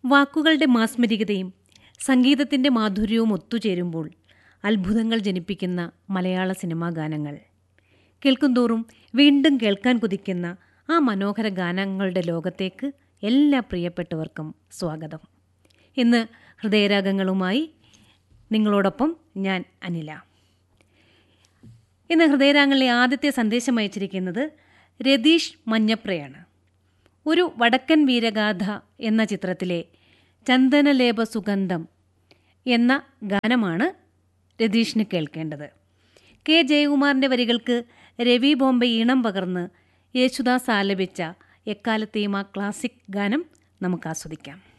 വാക്കുകളുടെ മാസ്മരികതയും സംഗീതത്തിൻ്റെ മാധുര്യവും ഒത്തുചേരുമ്പോൾ അത്ഭുതങ്ങൾ ജനിപ്പിക്കുന്ന മലയാള സിനിമാ ഗാനങ്ങൾ കേൾക്കുന്തോറും വീണ്ടും കേൾക്കാൻ കുതിക്കുന്ന ആ മനോഹര ഗാനങ്ങളുടെ ലോകത്തേക്ക് എല്ലാ പ്രിയപ്പെട്ടവർക്കും സ്വാഗതം ഇന്ന് ഹൃദയരാഗങ്ങളുമായി നിങ്ങളോടൊപ്പം ഞാൻ അനില ഇന്ന് ഹൃദയരാഗങ്ങളിലെ ആദ്യത്തെ സന്ദേശം അയച്ചിരിക്കുന്നത് രതീഷ് മഞ്ഞപ്രയാണ് ഒരു വടക്കൻ വീരഗാഥ എന്ന ചിത്രത്തിലെ ചന്ദനലേപ സുഗന്ധം എന്ന ഗാനമാണ് രതീഷിന് കേൾക്കേണ്ടത് കെ ജയകുമാറിൻ്റെ വരികൾക്ക് രവി ബോംബെ ഈണം പകർന്ന് യേശുദാസ് ആലപിച്ച എക്കാലത്തെയും ആ ക്ലാസിക് ഗാനം നമുക്ക് ആസ്വദിക്കാം